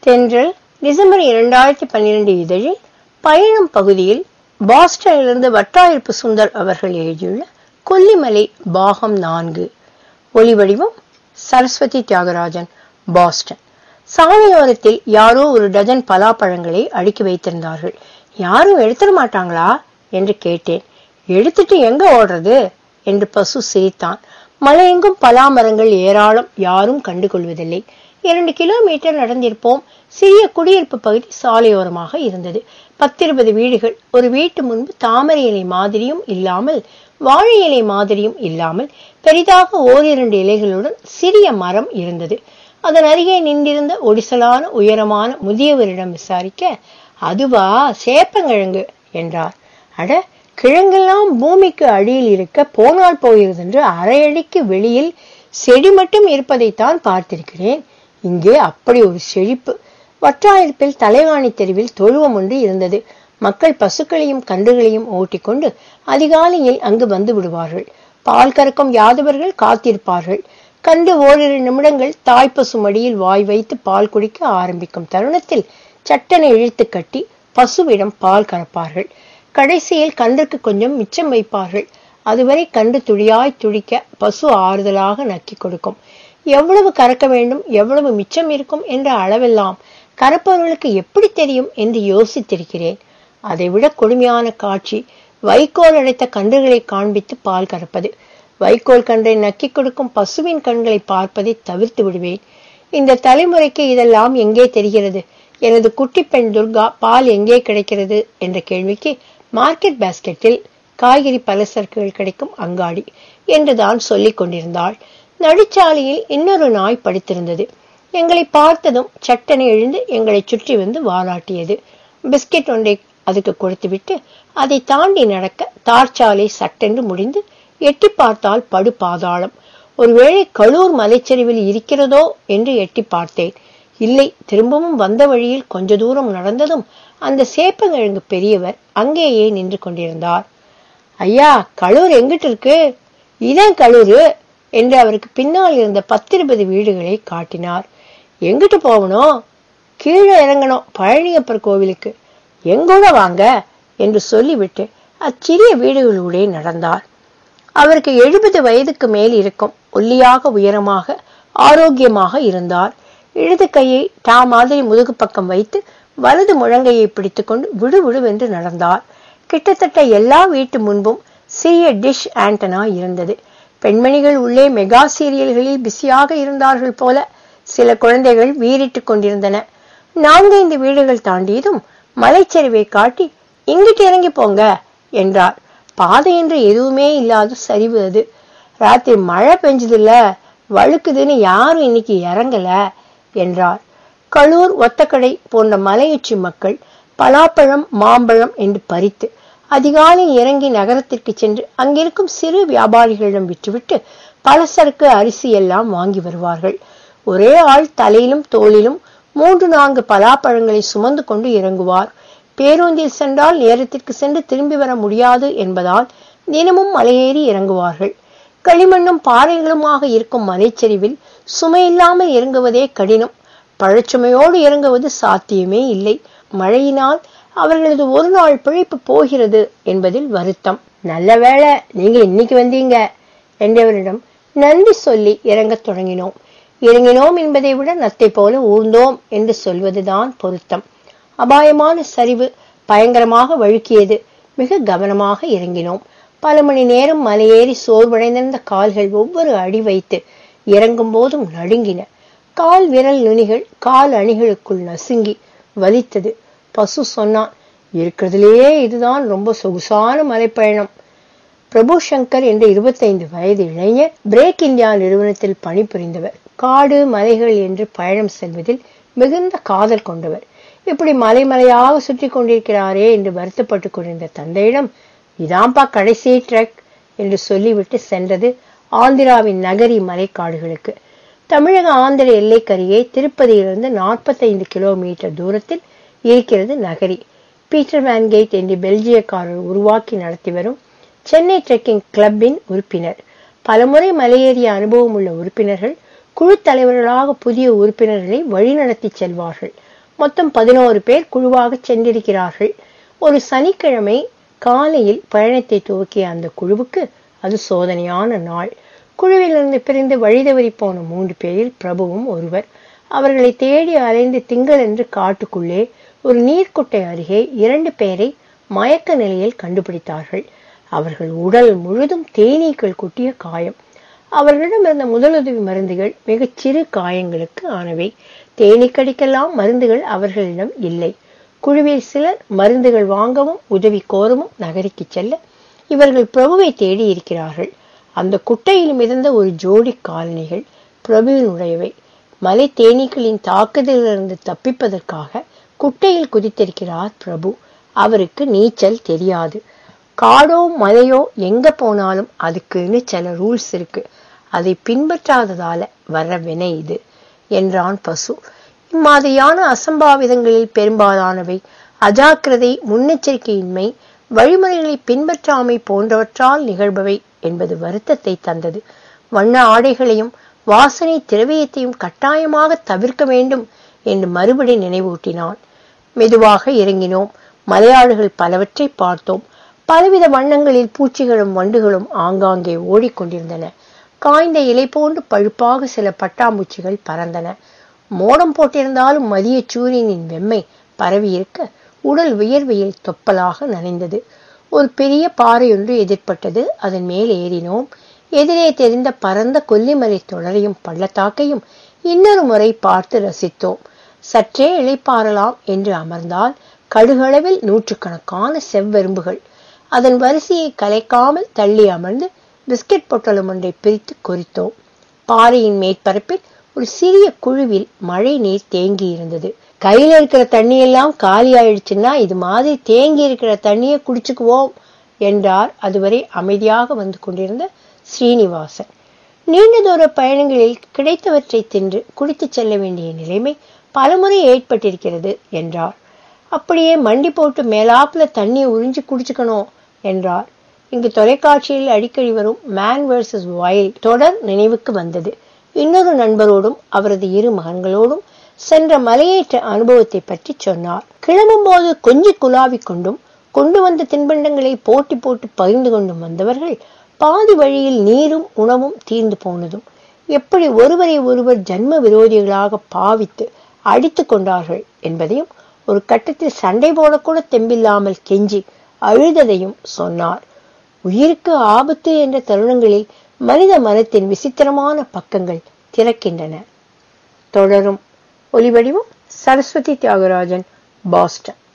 தென்றல் டிசம்பர் இரண்டாயிரத்தி பன்னிரண்டு இதழில் பயணம் பகுதியில் பாஸ்டனிலிருந்து வட்டாயிருப்பு சுந்தர் அவர்கள் எழுதியுள்ள கொல்லிமலை பாகம் நான்கு ஒலிவடிவம் சரஸ்வதி தியாகராஜன் பாஸ்டன் சாலையோரத்தில் யாரோ ஒரு டஜன் பலாப்பழங்களை அடுக்கி வைத்திருந்தார்கள் யாரும் எடுத்துட மாட்டாங்களா என்று கேட்டேன் எடுத்துட்டு எங்க ஓடுறது என்று பசு சிரித்தான் மலையெங்கும் பலாமரங்கள் ஏராளம் யாரும் கண்டுகொள்வதில்லை இரண்டு கிலோமீட்டர் நடந்திருப்போம் சிறிய குடியிருப்பு பகுதி சாலையோரமாக இருந்தது பத்திருபது வீடுகள் ஒரு வீட்டு முன்பு தாமரை இலை மாதிரியும் இல்லாமல் வாழை இலை மாதிரியும் இல்லாமல் பெரிதாக ஓரிரண்டு இலைகளுடன் சிறிய மரம் இருந்தது அதன் அருகே நின்றிருந்த ஒடிசலான உயரமான முதியவரிடம் விசாரிக்க அதுவா சேப்பங்கிழங்கு என்றார் அட கிழங்கெல்லாம் பூமிக்கு அடியில் இருக்க போனால் போகிறது என்று அரையடிக்கு வெளியில் செடி மட்டும் இருப்பதைத்தான் பார்த்திருக்கிறேன் இங்கே அப்படி ஒரு செழிப்பு வற்றாயிருப்பில் தலைவாணி தெருவில் தொழுவம் ஒன்று இருந்தது மக்கள் பசுக்களையும் கன்றுகளையும் ஓட்டிக்கொண்டு அதிகாலையில் அங்கு வந்து விடுவார்கள் பால் கறக்கும் யாதவர்கள் காத்திருப்பார்கள் கண்டு ஓரிரு நிமிடங்கள் தாய்ப்பசு மடியில் வாய் வைத்து பால் குடிக்க ஆரம்பிக்கும் தருணத்தில் சட்டனை இழுத்து கட்டி பசுவிடம் பால் கறப்பார்கள் கடைசியில் கன்றுக்கு கொஞ்சம் மிச்சம் வைப்பார்கள் அதுவரை கண்டு துடியாய் துடிக்க பசு ஆறுதலாக நக்கி கொடுக்கும் எவ்வளவு கறக்க வேண்டும் எவ்வளவு மிச்சம் இருக்கும் என்ற அளவெல்லாம் கறப்பவர்களுக்கு எப்படி தெரியும் என்று யோசித்திருக்கிறேன் அதைவிட கொடுமையான காட்சி வைக்கோல் அடைத்த கன்றுகளை காண்பித்து பால் கறப்பது வைக்கோல் கன்றை நக்கி கொடுக்கும் பசுவின் கண்களை பார்ப்பதை தவிர்த்து விடுவேன் இந்த தலைமுறைக்கு இதெல்லாம் எங்கே தெரிகிறது எனது குட்டி பெண் துர்கா பால் எங்கே கிடைக்கிறது என்ற கேள்விக்கு மார்க்கெட் பாஸ்கெட்டில் காய்கறி பலசரக்குகள் கிடைக்கும் அங்காடி என்றுதான் சொல்லிக் கொண்டிருந்தாள் நடுச்சாலையில் இன்னொரு நாய் படுத்திருந்தது எங்களை பார்த்ததும் சட்டனை எழுந்து எங்களை சுற்றி வந்து வாலாட்டியது பிஸ்கெட் ஒன்றை அதுக்கு கொடுத்துவிட்டு அதை தாண்டி நடக்க தார்ச்சாலை சட்டென்று முடிந்து எட்டி பார்த்தால் படு பாதாளம் ஒருவேளை கலூர் மலைச்சரிவில் இருக்கிறதோ என்று எட்டி பார்த்தேன் இல்லை திரும்பவும் வந்த வழியில் கொஞ்ச தூரம் நடந்ததும் அந்த சேப்பங்கிழங்கு பெரியவர் அங்கேயே நின்று கொண்டிருந்தார் ஐயா கலூர் எங்கிட்டு இருக்கு இதான் கலூரு என்று அவருக்கு பின்னால் இருந்த பத்திருபது வீடுகளை காட்டினார் எங்கிட்டு போகணும் கீழே இறங்கணும் பழனியப்பர் கோவிலுக்கு எங்கூட வாங்க என்று சொல்லிவிட்டு அச்சிறிய வீடுகளூடே நடந்தார் அவருக்கு எழுபது வயதுக்கு மேல் இருக்கும் ஒல்லியாக உயரமாக ஆரோக்கியமாக இருந்தார் இடது கையை டா மாதிரி முதுகு பக்கம் வைத்து வலது முழங்கையை பிடித்துக்கொண்டு விடு விடுவென்று நடந்தார் கிட்டத்தட்ட எல்லா வீட்டு முன்பும் சிறிய டிஷ் ஆண்டனா இருந்தது பெண்மணிகள் உள்ளே மெகா சீரியல்களில் பிஸியாக இருந்தார்கள் போல சில குழந்தைகள் வீறிட்டுக் கொண்டிருந்தன நான்கைந்து வீடுகள் தாண்டியதும் மலைச்சரிவை காட்டி இங்கிட்டு இறங்கி போங்க என்றார் பாதை என்று எதுவுமே இல்லாத சரிவு அது ராத்திரி மழை பெஞ்சதில்ல வழுக்குதுன்னு யாரும் இன்னைக்கு இறங்கல என்றார் களூர் ஒத்தக்கடை போன்ற மலையுச்சி மக்கள் பலாப்பழம் மாம்பழம் என்று பறித்து அதிகாலை இறங்கி நகரத்திற்கு சென்று அங்கிருக்கும் சிறு வியாபாரிகளிடம் விற்றுவிட்டு பலசரக்கு அரிசி எல்லாம் வாங்கி வருவார்கள் ஒரே ஆள் தலையிலும் தோளிலும் மூன்று நான்கு பலாப்பழங்களை சுமந்து கொண்டு இறங்குவார் பேருந்தில் சென்றால் நேரத்திற்கு சென்று திரும்பி வர முடியாது என்பதால் தினமும் மலையேறி இறங்குவார்கள் களிமண்ணும் பாறைகளுமாக இருக்கும் மலைச்சரிவில் சுமையில்லாமல் இறங்குவதே கடினம் பழச்சுமையோடு இறங்குவது சாத்தியமே இல்லை மழையினால் அவர்களது ஒரு நாள் பிழைப்பு போகிறது என்பதில் வருத்தம் நல்ல வேளை நீங்க இன்னைக்கு வந்தீங்க என்றவரிடம் நன்றி சொல்லி இறங்கத் தொடங்கினோம் இறங்கினோம் என்பதை விட நத்தை போல ஊர்ந்தோம் என்று சொல்வதுதான் பொருத்தம் அபாயமான சரிவு பயங்கரமாக வழுக்கியது மிக கவனமாக இறங்கினோம் பல மணி நேரம் மலையேறி சோர்வடைந்திருந்த கால்கள் ஒவ்வொரு அடி வைத்து இறங்கும் போதும் நடுங்கின கால் விரல் நுனிகள் கால் அணிகளுக்குள் நசுங்கி வலித்தது பசு சொன்னான் இருக்கிறதுலேயே இதுதான் ரொம்ப சொகுசான மலைப்பயணம் பிரபு சங்கர் என்ற இருபத்தைந்து வயது இளைஞர் பிரேக் இந்தியா நிறுவனத்தில் பணிபுரிந்தவர் காடு மலைகள் என்று பயணம் செல்வதில் மிகுந்த காதல் கொண்டவர் இப்படி மலை மலையாக சுற்றி கொண்டிருக்கிறாரே என்று வருத்தப்பட்டு கொண்டிருந்த தந்தையிடம் இதாம்பா கடைசி ட்ரெக் என்று சொல்லிவிட்டு சென்றது ஆந்திராவின் நகரி மலைக்காடுகளுக்கு தமிழக ஆந்திர எல்லைக்கரையே திருப்பதியிலிருந்து நாற்பத்தைந்து கிலோமீட்டர் தூரத்தில் இருக்கிறது நகரி பீட்டர் வேன்கேட் என்று பெல்ஜியக்காரர் உருவாக்கி நடத்தி வரும் சென்னை ட்ரெக்கிங் கிளப்பின் உறுப்பினர் பலமுறை மலையேறிய அனுபவம் உள்ள உறுப்பினர்கள் குழு தலைவர்களாக புதிய உறுப்பினர்களை வழிநடத்தி செல்வார்கள் மொத்தம் பதினோரு பேர் குழுவாக சென்றிருக்கிறார்கள் ஒரு சனிக்கிழமை காலையில் பயணத்தை துவக்கிய அந்த குழுவுக்கு அது சோதனையான நாள் குழுவிலிருந்து பிரிந்து வழிதவறி போன மூன்று பேரில் பிரபுவும் ஒருவர் அவர்களை தேடி அலைந்து திங்களென்று காட்டுக்குள்ளே ஒரு நீர்க்குட்டை அருகே இரண்டு பேரை மயக்க நிலையில் கண்டுபிடித்தார்கள் அவர்கள் உடல் முழுதும் தேனீக்கள் கொட்டிய காயம் அவர்களிடம் இருந்த முதலுதவி மருந்துகள் மிகச் சிறு காயங்களுக்கு ஆனவை தேனீக்கடிக்கெல்லாம் மருந்துகள் அவர்களிடம் இல்லை குழுவில் சிலர் மருந்துகள் வாங்கவும் உதவி கோரவும் நகரிக்கு செல்ல இவர்கள் பிரபுவை தேடி இருக்கிறார்கள் அந்த குட்டையில் மிதந்த ஒரு ஜோடி காலணிகள் பிரபுவினுடையவை மலை தேனீக்களின் தாக்குதலிலிருந்து தப்பிப்பதற்காக குட்டையில் குதித்திருக்கிறார் பிரபு அவருக்கு நீச்சல் தெரியாது காடோ மலையோ எங்க போனாலும் அதுக்குன்னு சில ரூல்ஸ் இருக்கு அதை பின்பற்றாததால வர்ற வினை இது என்றான் பசு இம்மாதிரியான அசம்பாவிதங்களில் பெரும்பாலானவை அஜாக்கிரதை முன்னெச்சரிக்கையின்மை வழிமுறைகளை பின்பற்றாமை போன்றவற்றால் நிகழ்பவை என்பது வருத்தத்தை தந்தது வண்ண ஆடைகளையும் வாசனை திரவியத்தையும் கட்டாயமாக தவிர்க்க வேண்டும் என்று மறுபடி நினைவூட்டினான் மெதுவாக இறங்கினோம் மலையாடுகள் பலவற்றை பார்த்தோம் பலவித வண்ணங்களில் பூச்சிகளும் வண்டுகளும் ஆங்காங்கே ஓடிக்கொண்டிருந்தன காய்ந்த இலை போன்று பழுப்பாக சில பட்டாம்பூச்சிகள் பறந்தன மோடம் போட்டிருந்தாலும் மதிய சூரியனின் வெம்மை பரவியிருக்க உடல் வியர்வையில் தொப்பலாக நனைந்தது ஒரு பெரிய பாறையொன்று எதிர்பட்டது அதன் மேல் ஏறினோம் எதிரே தெரிந்த பரந்த கொல்லிமலை தொடரையும் பள்ளத்தாக்கையும் இன்னொரு முறை பார்த்து ரசித்தோம் சற்றே இளைப்பாறலாம் என்று அமர்ந்தால் கடுகளவில் நூற்றுக்கணக்கான செவ்வெரும்புகள் அதன் வரிசையை கலைக்காமல் தள்ளி அமர்ந்து பிஸ்கட் பொட்டலம் ஒன்றை பிரித்து கொறித்தோம் பாறையின் மேற்பரப்பில் ஒரு சிறிய குழுவில் மழை நீர் தேங்கி இருந்தது கையில இருக்கிற தண்ணி எல்லாம் காலி ஆயிடுச்சுன்னா இது மாதிரி தேங்கி இருக்கிற தண்ணியை குடிச்சுக்குவோம் என்றார் அதுவரை அமைதியாக வந்து கொண்டிருந்த ஸ்ரீனிவாசன் நீண்ட தூர பயணங்களில் கிடைத்தவற்றை தின்று குடித்துச் செல்ல வேண்டிய நிலைமை பலமுறை ஏற்பட்டிருக்கிறது என்றார் அப்படியே மண்டி போட்டு மேலாப்புல தண்ணியை உறிஞ்சி குடிச்சுக்கணும் என்றார் இங்கு தொலைக்காட்சியில் அடிக்கடி வரும் மேன் வர்சஸ் வைல்ட் தொடர் நினைவுக்கு வந்தது இன்னொரு நண்பரோடும் அவரது இரு மகன்களோடும் சென்ற மலையேற்ற அனுபவத்தை பற்றி சொன்னார் கிளம்பும் போது கொஞ்சி குலாவிக் கொண்டும் கொண்டு வந்த தின்பண்டங்களை போட்டி போட்டு பகிர்ந்து கொண்டும் வந்தவர்கள் பாதி வழியில் நீரும் உணவும் தீர்ந்து போனதும் எப்படி ஒருவரை ஒருவர் ஜன்ம விரோதிகளாக பாவித்து அடித்து கொண்டார்கள் என்பதையும் ஒரு கட்டத்தில் சண்டை போடக்கூட தெம்பில்லாமல் கெஞ்சி அழுததையும் சொன்னார் உயிருக்கு ஆபத்து என்ற தருணங்களில் மனித மனத்தின் விசித்திரமான பக்கங்கள் திறக்கின்றன தொடரும் ஒலிவடிவம் சரஸ்வதி தியாகராஜன் பாஸ்டன்